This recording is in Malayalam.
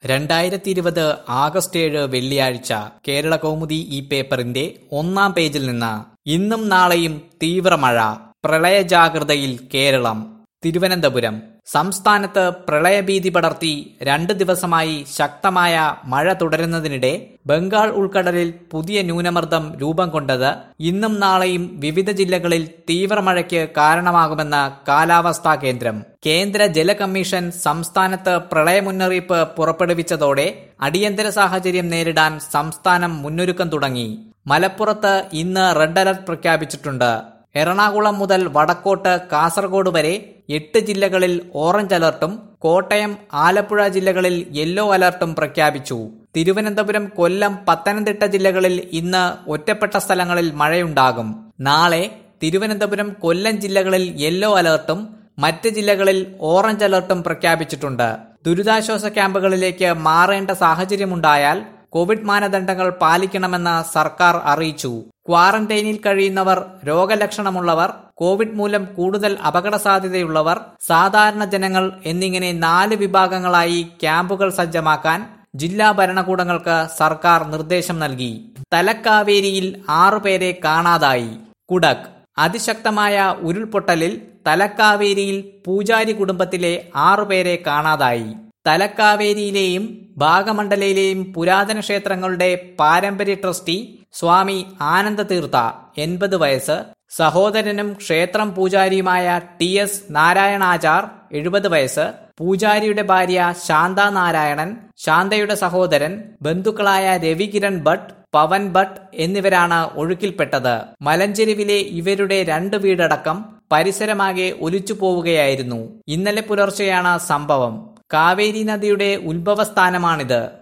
രണ്ടായിരത്തി ഇരുപത് ആഗസ്റ്റ് ഏഴ് വെള്ളിയാഴ്ച കേരള കൗമുദി ഈ പേപ്പറിന്റെ ഒന്നാം പേജിൽ നിന്ന് ഇന്നും നാളെയും തീവ്രമഴ പ്രളയ ജാഗ്രതയിൽ കേരളം തിരുവനന്തപുരം സംസ്ഥാനത്ത് പ്രളയഭീതി പടർത്തി രണ്ട് ദിവസമായി ശക്തമായ മഴ തുടരുന്നതിനിടെ ബംഗാൾ ഉൾക്കടലിൽ പുതിയ ന്യൂനമർദ്ദം രൂപം കൊണ്ടത് ഇന്നും നാളെയും വിവിധ ജില്ലകളിൽ തീവ്രമഴയ്ക്ക് കാരണമാകുമെന്ന് കാലാവസ്ഥാ കേന്ദ്രം കേന്ദ്ര ജല കമ്മീഷൻ സംസ്ഥാനത്ത് പ്രളയ മുന്നറിയിപ്പ് പുറപ്പെടുവിച്ചതോടെ അടിയന്തര സാഹചര്യം നേരിടാൻ സംസ്ഥാനം മുന്നൊരുക്കം തുടങ്ങി മലപ്പുറത്ത് ഇന്ന് റെഡ് അലർട്ട് പ്രഖ്യാപിച്ചിട്ടുണ്ട് എറണാകുളം മുതൽ വടക്കോട്ട് കാസർഗോഡ് വരെ എട്ട് ജില്ലകളിൽ ഓറഞ്ച് അലർട്ടും കോട്ടയം ആലപ്പുഴ ജില്ലകളിൽ യെല്ലോ അലർട്ടും പ്രഖ്യാപിച്ചു തിരുവനന്തപുരം കൊല്ലം പത്തനംതിട്ട ജില്ലകളിൽ ഇന്ന് ഒറ്റപ്പെട്ട സ്ഥലങ്ങളിൽ മഴയുണ്ടാകും നാളെ തിരുവനന്തപുരം കൊല്ലം ജില്ലകളിൽ യെല്ലോ അലർട്ടും മറ്റ് ജില്ലകളിൽ ഓറഞ്ച് അലർട്ടും പ്രഖ്യാപിച്ചിട്ടുണ്ട് ദുരിതാശ്വാസ ക്യാമ്പുകളിലേക്ക് മാറേണ്ട സാഹചര്യമുണ്ടായാൽ കോവിഡ് മാനദണ്ഡങ്ങൾ പാലിക്കണമെന്ന് സർക്കാർ അറിയിച്ചു ക്വാറന്റൈനിൽ കഴിയുന്നവർ രോഗലക്ഷണമുള്ളവർ കോവിഡ് മൂലം കൂടുതൽ അപകട സാധ്യതയുള്ളവർ സാധാരണ ജനങ്ങൾ എന്നിങ്ങനെ നാല് വിഭാഗങ്ങളായി ക്യാമ്പുകൾ സജ്ജമാക്കാൻ ജില്ലാ ഭരണകൂടങ്ങൾക്ക് സർക്കാർ നിർദ്ദേശം നൽകി തലക്കാവേരിയിൽ ആറുപേരെ കാണാതായി കുടക് അതിശക്തമായ ഉരുൾപൊട്ടലിൽ തലക്കാവേരിയിൽ പൂജാരി കുടുംബത്തിലെ ആറുപേരെ കാണാതായി തലക്കാവേരിയിലെയും ഭാഗമണ്ഡലയിലെയും പുരാതന ക്ഷേത്രങ്ങളുടെ പാരമ്പര്യ ട്രസ്റ്റി സ്വാമി ആനന്ദതീർത്ഥ എൺപത് വയസ്സ് സഹോദരനും ക്ഷേത്രം പൂജാരിയുമായ ടി എസ് നാരായണാചാർ എഴുപത് വയസ്സ് പൂജാരിയുടെ ഭാര്യ ശാന്ത നാരായണൻ ശാന്തയുടെ സഹോദരൻ ബന്ധുക്കളായ രവികിരൺ ഭട്ട് പവൻ ഭട്ട് എന്നിവരാണ് ഒഴുക്കിൽപ്പെട്ടത് മലഞ്ചെരുവിലെ ഇവരുടെ രണ്ട് വീടടക്കം പരിസരമാകെ ഒലിച്ചു പോവുകയായിരുന്നു ഇന്നലെ പുലർച്ചെയാണ് സംഭവം കാവേരി നദിയുടെ ഉത്ഭവസ്ഥാനമാണിത്